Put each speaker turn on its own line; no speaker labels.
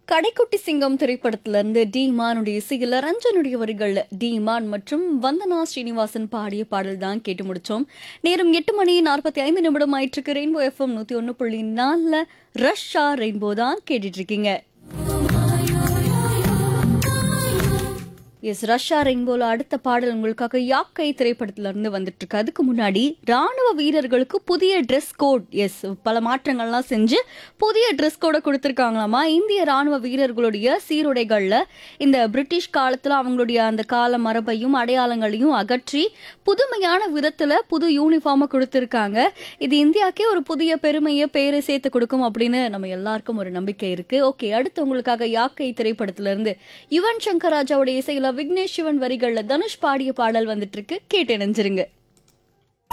கடைக்குட்டி சிங்கம் திரைப்படத்திலிருந்து டி மானுடைய இசையில் ரஞ்சனுடைய வரிகள்ல டி மான் மற்றும் வந்தனா ஸ்ரீனிவாசன் பாடிய பாடல் தான் கேட்டு முடிச்சோம் நேரம் எட்டு மணி நாற்பத்தி ஐந்து நிமிடம் ஆயிட்டிருக்கு ரெயின்போ எஃப்எம் நூத்தி ஒன்று புள்ளி நாலுல ரஷ்ஷா ரெயின்போ தான் கேட்டுட்டு இருக்கீங்க எஸ் ரஷ்யா ரெயின்போல அடுத்த பாடல் உங்களுக்காக யாக்கை திரைப்படத்துல இருந்து வந்துட்டு இருக்கு அதுக்கு முன்னாடி ராணுவ வீரர்களுக்கு புதிய ட்ரெஸ் கோட் எஸ் பல மாற்றங்கள்லாம் செஞ்சு புதிய ட்ரெஸ் கோடை கொடுத்துருக்காங்களாமா இந்திய ராணுவ வீரர்களுடைய சீருடைகள்ல இந்த பிரிட்டிஷ் காலத்துல அவங்களுடைய அந்த கால மரபையும் அடையாளங்களையும் அகற்றி புதுமையான விதத்துல புது யூனிஃபார்மை கொடுத்துருக்காங்க இது இந்தியாக்கே ஒரு புதிய பெருமையை பேரை சேர்த்து கொடுக்கும் அப்படின்னு நம்ம எல்லாருக்கும் ஒரு நம்பிக்கை இருக்கு ஓகே அடுத்து உங்களுக்காக யாக்கை திரைப்படத்துல இருந்து யுவன் சங்கர் ராஜாவுடைய இசையில விக்னேஷ் சிவன் வரிகள்ல தனுஷ் பாடிய பாடல் வந்துட்டு இருக்கு கேட்டு இணைஞ்சிருங்க